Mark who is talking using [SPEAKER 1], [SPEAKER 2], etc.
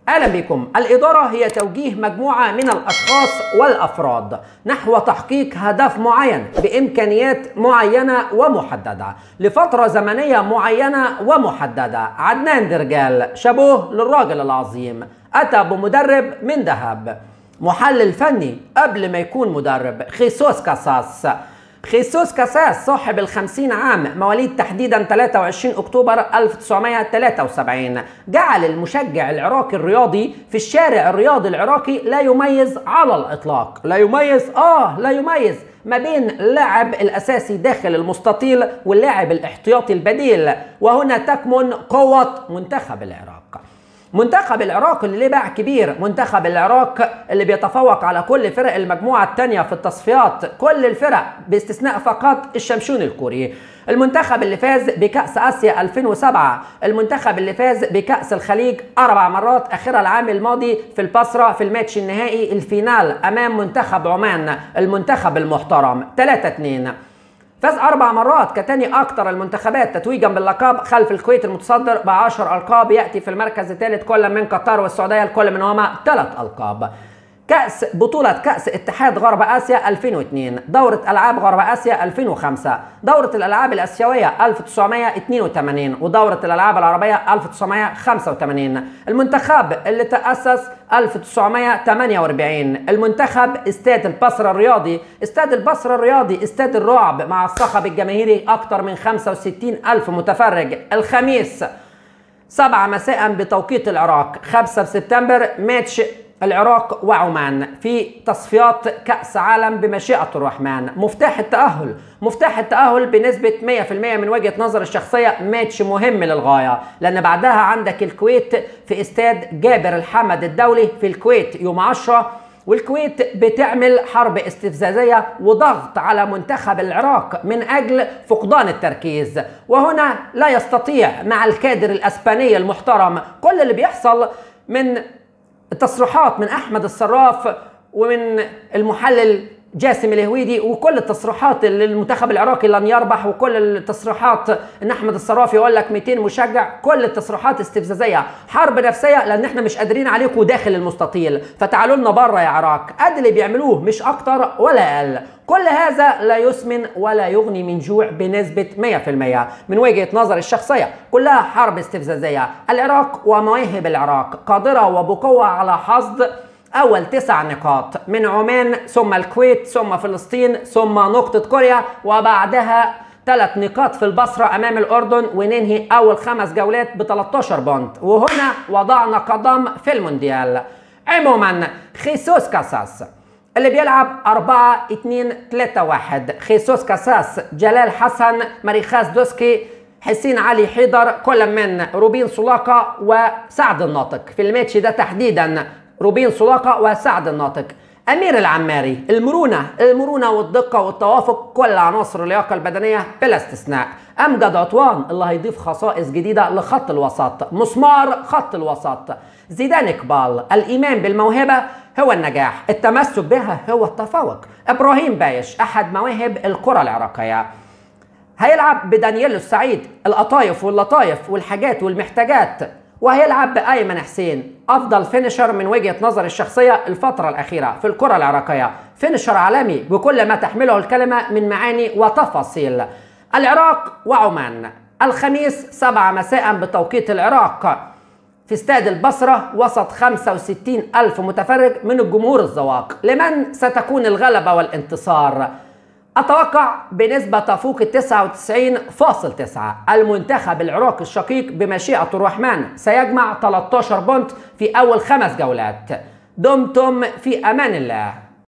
[SPEAKER 1] اهلا بكم الاداره هي توجيه مجموعه من الاشخاص والافراد نحو تحقيق هدف معين بامكانيات معينه ومحدده لفتره زمنيه معينه ومحدده عدنان درجال شابوه للراجل العظيم اتى بمدرب من ذهب محلل فني قبل ما يكون مدرب خيسوس كاساس خيسوس كاساس صاحب الخمسين عام مواليد تحديدا 23 أكتوبر 1973 جعل المشجع العراقي الرياضي في الشارع الرياضي العراقي لا يميز على الإطلاق لا يميز آه لا يميز ما بين اللاعب الأساسي داخل المستطيل واللاعب الاحتياطي البديل وهنا تكمن قوة منتخب العراق منتخب العراق اللي ليه باع كبير منتخب العراق اللي بيتفوق على كل فرق المجموعة الثانية في التصفيات كل الفرق باستثناء فقط الشمشون الكوري المنتخب اللي فاز بكأس آسيا 2007 المنتخب اللي فاز بكأس الخليج أربع مرات آخرها العام الماضي في البصرة في الماتش النهائي الفينال أمام منتخب عمان المنتخب المحترم 3-2 فاز أربع مرات كتاني أكثر المنتخبات تتويجا باللقب خلف الكويت المتصدر ب 10 ألقاب يأتي في المركز الثالث كل من قطر والسعودية الكل منهما ثلاث ألقاب كأس بطولة كأس اتحاد غرب آسيا 2002 دورة ألعاب غرب آسيا 2005 دورة الألعاب الآسيوية 1982 ودورة الألعاب العربية 1985 المنتخب اللي تأسس 1948 المنتخب استاد البصرة الرياضي استاد البصرة الرياضي استاد الرعب مع الصخب الجماهيري أكثر من 65 ألف متفرج الخميس 7 مساء بتوقيت العراق 5 سبتمبر ماتش العراق وعمان في تصفيات كأس عالم بمشيئة الرحمن مفتاح التأهل مفتاح التأهل بنسبة 100% من وجهة نظر الشخصية ماتش مهم للغاية لأن بعدها عندك الكويت في استاد جابر الحمد الدولي في الكويت يوم 10 والكويت بتعمل حرب استفزازية وضغط على منتخب العراق من أجل فقدان التركيز وهنا لا يستطيع مع الكادر الأسباني المحترم كل اللي بيحصل من التصريحات من احمد الصراف ومن المحلل جاسم الهويدي وكل التصريحات اللي المنتخب العراقي لن يربح وكل التصريحات ان احمد الصراف يقول لك 200 مشجع كل التصريحات استفزازيه حرب نفسيه لان احنا مش قادرين عليكم داخل المستطيل فتعالوا لنا بره يا عراق قد اللي بيعملوه مش اكتر ولا اقل كل هذا لا يسمن ولا يغني من جوع بنسبة 100% من وجهة نظر الشخصية كلها حرب استفزازية العراق ومواهب العراق قادرة وبقوة على حصد أول تسع نقاط من عمان ثم الكويت ثم فلسطين ثم نقطة كوريا وبعدها ثلاث نقاط في البصرة أمام الأردن وننهي أول خمس جولات ب 13 بونت وهنا وضعنا قدم في المونديال عموما خيسوس كاساس اللي بيلعب 4 2 3 1 خيسوس كاساس جلال حسن مريخاس دوسكي حسين علي حيدر كل من روبين سولاقة وسعد الناطق في الماتش ده تحديدا روبين سولاقة وسعد الناطق أمير العماري المرونة المرونة والدقة والتوافق كل عناصر اللياقة البدنية بلا استثناء أمجد عطوان اللي هيضيف خصائص جديدة لخط الوسط مسمار خط الوسط زيدان إقبال الإيمان بالموهبة هو النجاح التمسك بها هو التفوق إبراهيم بايش أحد مواهب الكرة العراقية هيلعب بدانييل السعيد القطايف واللطايف والحاجات والمحتاجات وهيلعب بأيمن حسين أفضل فينشر من وجهة نظر الشخصية الفترة الأخيرة في الكرة العراقية فينشر عالمي بكل ما تحمله الكلمة من معاني وتفاصيل العراق وعمان الخميس 7 مساء بتوقيت العراق في استاد البصرة وسط 65 ألف متفرج من الجمهور الزواق لمن ستكون الغلبة والانتصار أتوقع بنسبة تفوق ال 99.9 المنتخب العراقي الشقيق بمشيئة الرحمن سيجمع 13 بونت في أول خمس جولات دمتم في أمان الله